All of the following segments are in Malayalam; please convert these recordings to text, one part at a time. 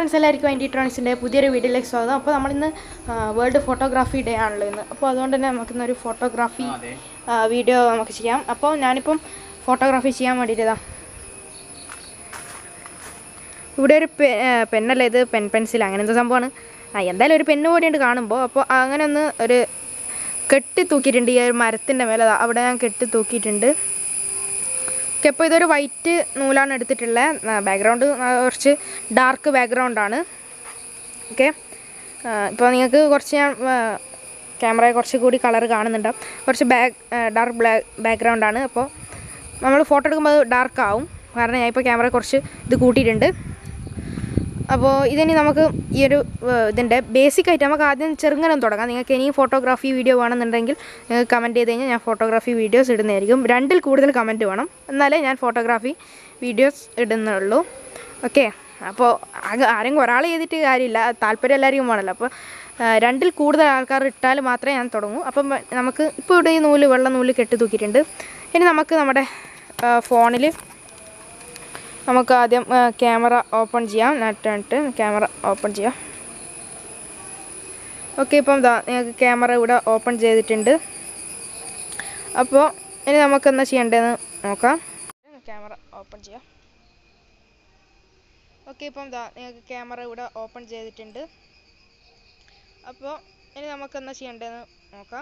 ഫ്രണ്ട്സ് എല്ലാവർക്കും ഐ ട്രോണിക്സിൻ്റെ പുതിയൊരു വീഡിയോയിലേക്ക് സ്വാഗതം അപ്പോൾ നമ്മളിന്ന് വേൾഡ് ഫോട്ടോഗ്രാഫി ഡേ ആണല്ലോ ഇന്ന് അപ്പോൾ അതുകൊണ്ട് തന്നെ നമുക്കിന്നൊരു ഫോട്ടോഗ്രാഫി വീഡിയോ നമുക്ക് ചെയ്യാം അപ്പോൾ ഞാനിപ്പം ഫോട്ടോഗ്രാഫി ചെയ്യാൻ വേണ്ടിയിട്ടതാ ഇവിടെ ഒരു പെ പെന്നല്ല ഇത് പെൻ പെൻസിൽ അങ്ങനെ എന്തോ സംഭവമാണ് ആ എന്തായാലും ഒരു പെണ്ണ് കൂടിയുണ്ട് കാണുമ്പോൾ അപ്പോൾ അങ്ങനെ ഒന്ന് ഒരു കെട്ടി തൂക്കിയിട്ടുണ്ട് ഈ ഒരു മരത്തിൻ്റെ മേലെ ദാ അവിടെ ഞാൻ കെട്ടി തൂക്കിയിട്ടുണ്ട് ഓക്കെ അപ്പോൾ ഇതൊരു വൈറ്റ് നൂലാണ് എടുത്തിട്ടുള്ളത് ബാക്ക്ഗ്രൗണ്ട് കുറച്ച് ഡാർക്ക് ബാക്ക്ഗ്രൗണ്ടാണ് ഓക്കെ ഇപ്പോൾ നിങ്ങൾക്ക് കുറച്ച് ഞാൻ ക്യാമറയെ കുറച്ച് കൂടി കളർ കാണുന്നുണ്ട് കുറച്ച് ബാക്ക് ഡാർക്ക് ബ്ലാക്ക് ബാക്ക്ഗ്രൗണ്ടാണ് അപ്പോൾ നമ്മൾ ഫോട്ടോ എടുക്കുമ്പോൾ അത് ഡാർക്ക് ആവും കാരണം ഞാൻ ഇപ്പോൾ ക്യാമറ കുറച്ച് ഇത് കൂട്ടിയിട്ടുണ്ട് അപ്പോൾ ഇതിനി നമുക്ക് ഈ ഒരു ഏഹ്, ഇതിൻ്റെ ബേസിക് ആയിട്ട് നമുക്ക് ആദ്യം ചെറുങ്ങനെ തുടങ്ങാം നിങ്ങൾക്ക് ഇനിയും ഫോട്ടോഗ്രാഫി വീഡിയോ വേണമെന്നുണ്ടെങ്കിൽ നിങ്ങൾക്ക് കമൻറ്റ് ചെയ്ത് കഴിഞ്ഞാൽ ഞാൻ ഫോട്ടോഗ്രാഫി വീഡിയോസ് ഇടുന്നതായിരിക്കും രണ്ടിൽ കൂടുതൽ കമൻറ്റ് വേണം എന്നാലേ ഞാൻ ഫോട്ടോഗ്രാഫി വീഡിയോസ് ഇടുന്നുള്ളൂ ഓക്കെ അപ്പോൾ ആകെ ആരെങ്കിലും ഒരാൾ ചെയ്തിട്ട് കാര്യമില്ല താല്പര്യം എല്ലാവർക്കും വേണമല്ലോ അപ്പോൾ ഏഹ്, രണ്ടിൽ കൂടുതൽ ആൾക്കാർ ഇട്ടാൽ മാത്രമേ ഞാൻ തുടങ്ങൂ അപ്പം നമുക്ക് ഇപ്പോൾ ഇവിടെ ഈ നൂല് വെള്ള നൂല് കെട്ടി തൂക്കിയിട്ടുണ്ട് ഇനി നമുക്ക് നമ്മുടെ ഫോണിൽ നമുക്ക് ആദ്യം ക്യാമറ ഓപ്പൺ ചെയ്യാം നെറ്റ് ക്യാമറ ഓപ്പൺ ചെയ്യാം ഓക്കെ ഇപ്പം ദാ നിങ്ങൾക്ക് ക്യാമറ ഇവിടെ ഓപ്പൺ ചെയ്തിട്ടുണ്ട് അപ്പോൾ ഇനി നമുക്ക് എന്താ ചെയ്യേണ്ടതെന്ന് നോക്കാം ക്യാമറ ഓപ്പൺ ചെയ്യാം ഓക്കെ ഇപ്പം ദാ നിങ്ങൾക്ക് ക്യാമറ ഇവിടെ ഓപ്പൺ ചെയ്തിട്ടുണ്ട് അപ്പോൾ ഇനി നമുക്ക് എന്താ ചെയ്യേണ്ടതെന്ന് നോക്കാം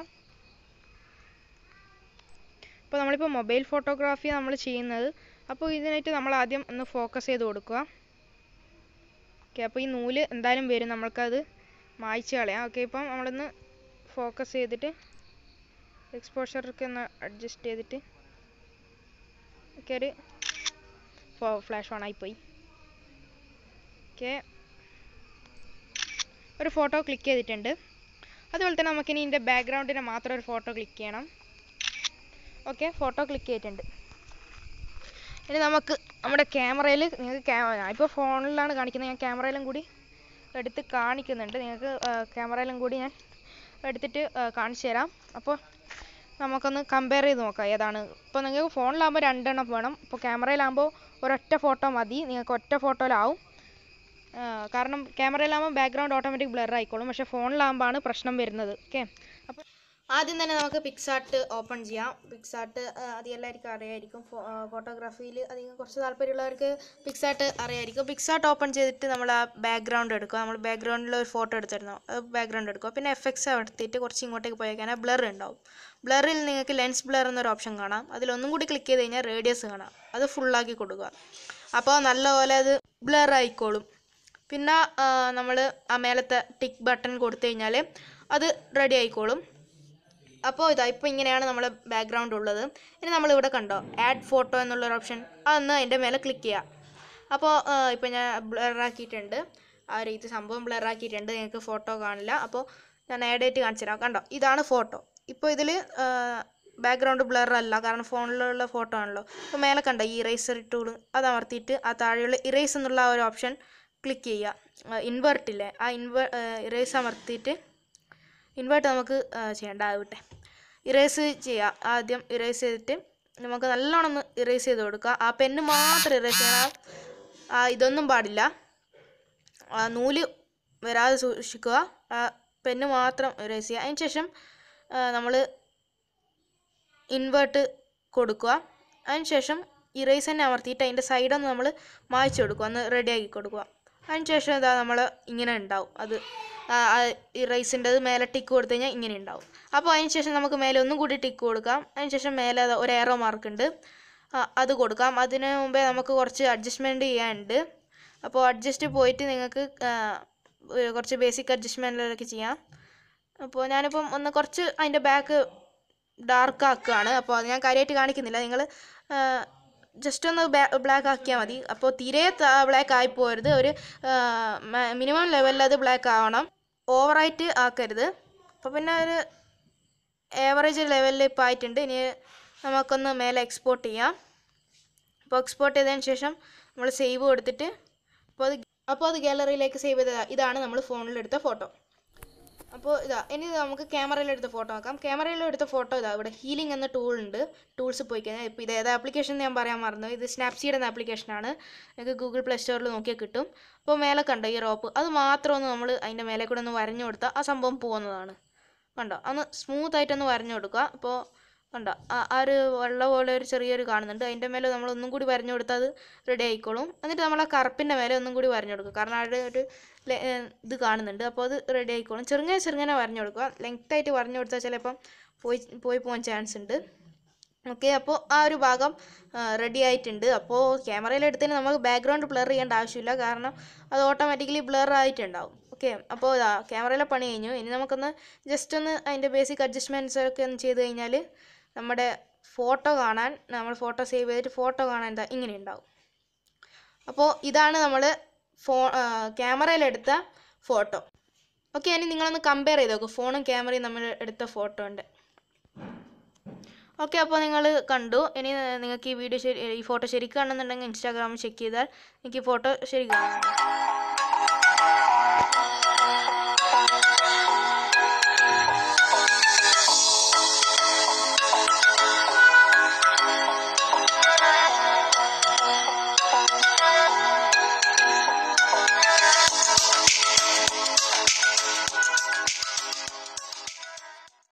അപ്പോൾ നമ്മളിപ്പോൾ മൊബൈൽ ഫോട്ടോഗ്രാഫി നമ്മൾ ചെയ്യുന്നത് അപ്പോൾ ഇതിനായിട്ട് നമ്മൾ ആദ്യം ഒന്ന് ഫോക്കസ് ചെയ്ത് കൊടുക്കുക ഓക്കെ അപ്പോൾ ഈ നൂല് എന്തായാലും വരും നമ്മൾക്കത് മായ്ച്ച് കളയാം ഓക്കെ ഇപ്പം നമ്മളൊന്ന് ഫോക്കസ് ചെയ്തിട്ട് എക്സ്പോഷറൊക്കെ ഒന്ന് അഡ്ജസ്റ്റ് ചെയ്തിട്ട് ഓക്കെ ഒരു ഫ്ലാഷ് ഓൺ ആയിപ്പോയി ഓക്കെ ഒരു ഫോട്ടോ ക്ലിക്ക് ചെയ്തിട്ടുണ്ട് അതുപോലെ തന്നെ നമുക്കിനി ഇതിൻ്റെ ബാക്ക്ഗ്രൗണ്ടിന് മാത്രം ഒരു ഫോട്ടോ ക്ലിക്ക് ചെയ്യണം ഓക്കെ ഫോട്ടോ ക്ലിക്ക് ചെയ്തിട്ടുണ്ട് ഇനി നമുക്ക് നമ്മുടെ ക്യാമറയിൽ നിങ്ങൾക്ക് ക്യാമറ ഇപ്പോൾ ഫോണിലാണ് കാണിക്കുന്നത് ഞാൻ ക്യാമറയിലും കൂടി എടുത്ത് കാണിക്കുന്നുണ്ട് നിങ്ങൾക്ക് ക്യാമറയിലും കൂടി ഞാൻ എടുത്തിട്ട് ആ, കാണിച്ചു തരാം അപ്പോൾ നമുക്കൊന്ന് കമ്പയർ ചെയ്ത് നോക്കാം ഏതാണ് ഇപ്പോൾ നിങ്ങൾക്ക് ഫോണിലാകുമ്പോൾ രണ്ടെണ്ണം വേണം ഇപ്പോൾ ക്യാമറയിലാകുമ്പോൾ ഒരൊറ്റ ഫോട്ടോ മതി നിങ്ങൾക്ക് ഒറ്റ ഫോട്ടോയിലാവും ആ, കാരണം ക്യാമറയിലാകുമ്പോൾ ബാക്ക്ഗ്രൗണ്ട് ഓട്ടോമാറ്റിക് ബ്ലർ ആയിക്കോളും പക്ഷേ ഫോണിലാകുമ്പോഴാണ് പ്രശ്നം വരുന്നത് ഓക്കെ അപ്പോൾ ആദ്യം തന്നെ നമുക്ക് പിക്സാർട്ട് ഓപ്പൺ ചെയ്യാം പിക്സാർട്ട് അത് എല്ലാവർക്കും അറിയായിരിക്കും ഫോട്ടോഗ്രാഫിയിൽ അധികം കുറച്ച് താല്പര്യമുള്ളവർക്ക് പിക്സാർട്ട് അറിയായിരിക്കും പിക്സാർട്ട് ഓപ്പൺ ചെയ്തിട്ട് നമ്മൾ ആ ബാക്ക്ഗ്രൗണ്ട് എടുക്കുക നമ്മൾ ബാക്ക്ഗ്രൗണ്ടിൽ ഒരു ഫോട്ടോ എടുത്തിരുന്നു അത് ബാക്ക്ഗ്രൗണ്ട് എടുക്കുക പിന്നെ എഫ് എക്സ് എടുത്തിട്ട് കുറച്ച് ഇങ്ങോട്ടേക്ക് പോയി കഴിഞ്ഞാൽ ബ്ലർ ഉണ്ടാവും ബ്ലറിൽ നിങ്ങൾക്ക് ലെൻസ് ബ്ലർ എന്നൊരു ഓപ്ഷൻ കാണാം അതിലൊന്നും കൂടി ക്ലിക്ക് ചെയ്ത് കഴിഞ്ഞാൽ റേഡിയസ് കാണാം അത് ഫുള്ളാക്കി കൊടുക്കുക അപ്പോൾ നല്ലപോലെ അത് ബ്ലർ ആയിക്കോളും പിന്നെ നമ്മൾ ആ മേലത്തെ ടിക്ക് ബട്ടൺ കൊടുത്തു കഴിഞ്ഞാൽ അത് റെഡി ആയിക്കോളും അപ്പോൾ ഇതാ ഇപ്പോൾ ഇങ്ങനെയാണ് നമ്മളെ ബാക്ക്ഗ്രൗണ്ട് ഉള്ളത് ഇനി നമ്മളിവിടെ കണ്ടോ ആഡ് ഫോട്ടോ എന്നുള്ളൊരു ഓപ്ഷൻ അതൊന്ന് അതിൻ്റെ മേലെ ക്ലിക്ക് ചെയ്യാം അപ്പോൾ ഇപ്പോൾ ഞാൻ ബ്ലറാക്കിയിട്ടുണ്ട് ആ ഒരു ഇത് സംഭവം ബ്ലറാക്കിയിട്ടുണ്ട് നിങ്ങൾക്ക് ഫോട്ടോ കാണില്ല അപ്പോൾ ഞാൻ ആഡ് ആയിട്ട് കാണിച്ചു തരാം കണ്ടോ ഇതാണ് ഫോട്ടോ ഇപ്പോൾ ഇതിൽ ബാക്ക്ഗ്രൗണ്ട് ബ്ലർ അല്ല കാരണം ഫോണിലുള്ള ഫോട്ടോ ആണല്ലോ അപ്പോൾ മേലെ കണ്ടോ ഈ ഇറേസർ ടൂൾ അത് അമർത്തിയിട്ട് ആ താഴെയുള്ള ഇറേസ് എന്നുള്ള ആ ഒരു ഓപ്ഷൻ ക്ലിക്ക് ചെയ്യുക ഇൻവേർട്ട് ഇല്ലേ ആ ഇൻവേ ഇറേസ് അമർത്തിയിട്ട് ഇൻവേർട്ട് നമുക്ക് ആ, ചെയ്യണ്ട ആവട്ടെ ഇറേസ് ചെയ്യാം ആദ്യം ഇറേസ് ചെയ്തിട്ട് നമുക്ക് നല്ലോണം ഒന്ന് ഇറേസ് ചെയ്ത് കൊടുക്കുക ആ പെന്ന് മാത്രം ഇറേസ് ചെയ്യണം ആ ഇതൊന്നും പാടില്ല ആ നൂല് വരാതെ സൂക്ഷിക്കുക ആ പെന്ന് മാത്രം ഇറേസ് ചെയ്യുക അതിന് ശേഷം നമ്മൾ ഇൻവേർട്ട് കൊടുക്കുക അതിന് ശേഷം ഇറേസ് തന്നെ അമർത്തിയിട്ട് അതിൻ്റെ സൈഡൊന്ന് നമ്മൾ മായ്ച്ചു കൊടുക്കുക ഒന്ന് റെഡിയാക്കി കൊടുക്കുക അതിന് ശേഷം ഇതാ നമ്മൾ ഇങ്ങനെ ഉണ്ടാവും അത് ഇറേസിൻ്റെത് മേലെ ടിക്ക് കൊടുത്തു കഴിഞ്ഞാൽ ഇങ്ങനെ ഉണ്ടാവും അപ്പോൾ അതിന് ശേഷം നമുക്ക് മേലെ ഒന്നും കൂടി ടിക്ക് കൊടുക്കാം അതിന് ശേഷം മേലെ ദാ ഒരു ഏറോ മാർക്ക് ഉണ്ട് ആ, അത് കൊടുക്കാം അതിന് മുമ്പേ നമുക്ക് കുറച്ച് അഡ്ജസ്റ്റ്മെൻറ്റ് ചെയ്യാനുണ്ട് അപ്പോൾ അഡ്ജസ്റ്റ് പോയിട്ട് നിങ്ങൾക്ക് ആ, ഒരു കുറച്ച് ബേസിക് അഡ്ജസ്റ്റ്മെൻറ്റിലൊക്കെ ചെയ്യാം അപ്പോൾ ഞാനിപ്പം ഒന്ന് കുറച്ച് അതിൻ്റെ ബാക്ക് ഡാർക്ക് ആക്കുകയാണ് അപ്പോൾ അത് ഞാൻ കാര്യമായിട്ട് കാണിക്കുന്നില്ല നിങ്ങൾ ജസ്റ്റ് ഒന്ന് ബ്ലാക്ക് ആക്കിയാൽ മതി അപ്പോൾ തീരെ ബ്ലാക്ക് ആയി പോകരുത് ഒരു മിനിമം ലെവലിൽ അത് ബ്ലാക്ക് ആവണം ഓവറായിട്ട് ആക്കരുത് അപ്പോൾ പിന്നെ ഒരു ഏവറേജ് ലെവലിൽ ഇപ്പോൾ ആയിട്ടുണ്ട് ഇനി നമുക്കൊന്ന് മേലെ എക്സ്പോർട്ട് ചെയ്യാം അപ്പോൾ എക്സ്പോർട്ട് ചെയ്തതിന് ശേഷം നമ്മൾ സേവ് കൊടുത്തിട്ട് അപ്പോൾ അത് അപ്പോൾ അത് ഗാലറിയിലേക്ക് സേവ് ചെയ്ത ഇതാണ് നമ്മൾ ഫോണിലെടുത്ത ഫോട്ടോ അപ്പോൾ ഇതാ ഇനി നമുക്ക് ക്യാമറയിൽ എടുത്ത ഫോട്ടോ നോക്കാം ക്യാമറയിൽ എടുത്ത ഫോട്ടോ ഇതാ ഇവിടെ ഹീലിംഗ് എന്ന ടൂൾ ഉണ്ട് ടൂൾസ് പോയി കഴിഞ്ഞാൽ ഇപ്പോൾ ഇത് ഏത് ആപ്ലിക്കേഷൻ ഞാൻ പറയാൻ മറന്നു ഇത് സ്നാപ്സീഡ് എന്ന ആപ്ലിക്കേഷനാണ് നിങ്ങൾക്ക് ഗൂഗിൾ പ്ലേ സ്റ്റോറിൽ നോക്കിയാൽ കിട്ടും അപ്പോൾ മേലെ കണ്ടോ ഈ റോപ്പ് അത് മാത്രം ഒന്ന് നമ്മൾ അതിൻ്റെ മേലെ കൂടെ ഒന്ന് വരഞ്ഞു കൊടുത്താൽ ആ സംഭവം പോകുന്നതാണ് കണ്ടോ ഒന്ന് സ്മൂത്ത് ആയിട്ടൊന്ന് വരഞ്ഞു കൊടുക്കുക അപ്പോൾ കണ്ടോ ആ ആ ഒരു വെള്ള പോലെ ഒരു ചെറിയൊരു കാണുന്നുണ്ട് അതിൻ്റെ മേലെ നമ്മൾ ഒന്നും കൂടി വരഞ്ഞു കൊടുത്താൽ അത് റെഡി ആയിക്കോളും എന്നിട്ട് നമ്മൾ ആ കറുപ്പിൻ്റെ മേലെ ഒന്നും കൂടി വരഞ്ഞു കൊടുക്കുക കാരണം അവിടെ ഒരു ലെ- ഏ, ഇത് കാണുന്നുണ്ട് അപ്പോൾ അത് റെഡി ആയിക്കോളും ചെറുങ്ങനെ ചെറുങ്ങനെ വരഞ്ഞു കൊടുക്കുക ലെങ്ത് ആയിട്ട് വരഞ്ഞു കൊടുത്താൽ ചിലപ്പം പോയി പോയി പോകാൻ ചാൻസ് ഉണ്ട് ഓക്കെ അപ്പോൾ ആ ഒരു ഭാഗം റെഡി ആയിട്ടുണ്ട് അപ്പോൾ ക്യാമറയിൽ എടുത്തതിന് നമുക്ക് ബാക്ക്ഗ്രൗണ്ട് ബ്ലർ ചെയ്യേണ്ട ആവശ്യമില്ല കാരണം അത് ഓട്ടോമാറ്റിക്കലി ബ്ലർ ആയിട്ടുണ്ടാവും ഓക്കെ അപ്പോൾ ഇതാ ക്യാമറയിലെ പണി കഴിഞ്ഞു ഇനി നമുക്കൊന്ന് ജസ്റ്റ് ഒന്ന് അതിൻ്റെ ബേസിക് അഡ്ജസ്റ്റ്മെൻറ്റ്സ് ഒക്കെ ഒന്ന് ചെയ്ത് കഴിഞ്ഞാൽ നമ്മുടെ ഫോട്ടോ കാണാൻ നമ്മൾ ഫോട്ടോ സേവ് ചെയ്തിട്ട് ഫോട്ടോ കാണാൻ എന്താ ഇങ്ങനെ ഉണ്ടാവും അപ്പോൾ ഇതാണ് നമ്മൾ ഫോ ക്യാമറയിലെടുത്ത ഫോട്ടോ ഓക്കെ ഇനി നിങ്ങളൊന്ന് കമ്പയർ ചെയ്ത് നോക്കൂ ഫോണും ക്യാമറയും നമ്മൾ എടുത്ത ഫോട്ടോ ഉണ്ട് ഓക്കെ അപ്പോൾ നിങ്ങൾ കണ്ടു ഇനി നിങ്ങൾക്ക് ഈ വീഡിയോ ശരി ഈ ഫോട്ടോ ശരിക്കും കാണുന്നുണ്ടെങ്കിൽ ഇൻസ്റ്റാഗ്രാമിൽ ചെക്ക് ചെയ്താൽ എനിക്ക് ഈ ഫോട്ടോ ശരിക്കും കാണാം